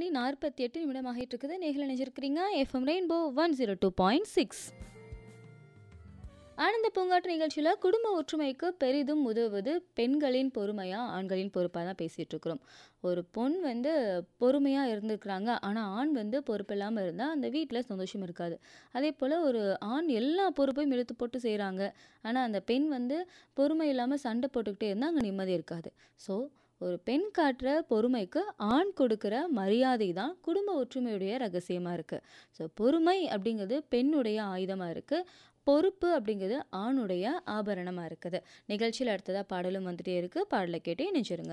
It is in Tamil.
மணி 48 நிமிடம் ஆகிட்டு இருக்குது. நேயர்கள் இணைஞ்சிருக்கிறீங்க. எஃப்எம் ரெயின்போ 102.6 ஆனந்த பூங்காற்று நிகழ்ச்சியில குடும்ப ஒற்றுமைக்கு பெரிதும் உதவுவது பெண்களின் பொறுமையா, ஆண்களின் பொறுப்பா தான் பேசிட்டு இருக்கிறோம். ஒரு பொண் வந்து பொறுமையா இருந்திருக்கிறாங்க. ஆனா, ஆண் வந்து பொறுப்பில்லாம இருந்தா, அந்த வீட்ல சந்தோஷம் இருக்காது. அதேபோல ஒரு ஆண் எல்லா பொறுப்பையும் இழுத்து போட்டு செய்றாங்க. ஆனா, அந்த பெண் வந்து பொறுமை இல்லாம சண்டை போட்டுக்கிட்டே இருந்தா, அங்க நிம்மதி இருக்காது. ஸோ, ஒரு பெண் காட்டுற பொறுமைக்கு ஆண் கொடுக்கிற மரியாதை தான் குடும்ப ஒற்றுமையுடைய ரகசியமா இருக்கு. ஸோ, பொறுமை அப்படிங்கிறது பெண்ணுடைய ஆயுதமா இருக்கு. பொறுப்பு அப்படிங்கிறது ஆணுடைய ஆபரணமா இருக்குது. நிகழ்ச்சியில அடுத்ததா பாடலும் வந்துட்டே இருக்கு. பாடலை கேட்டு இணைஞ்சிருங்க.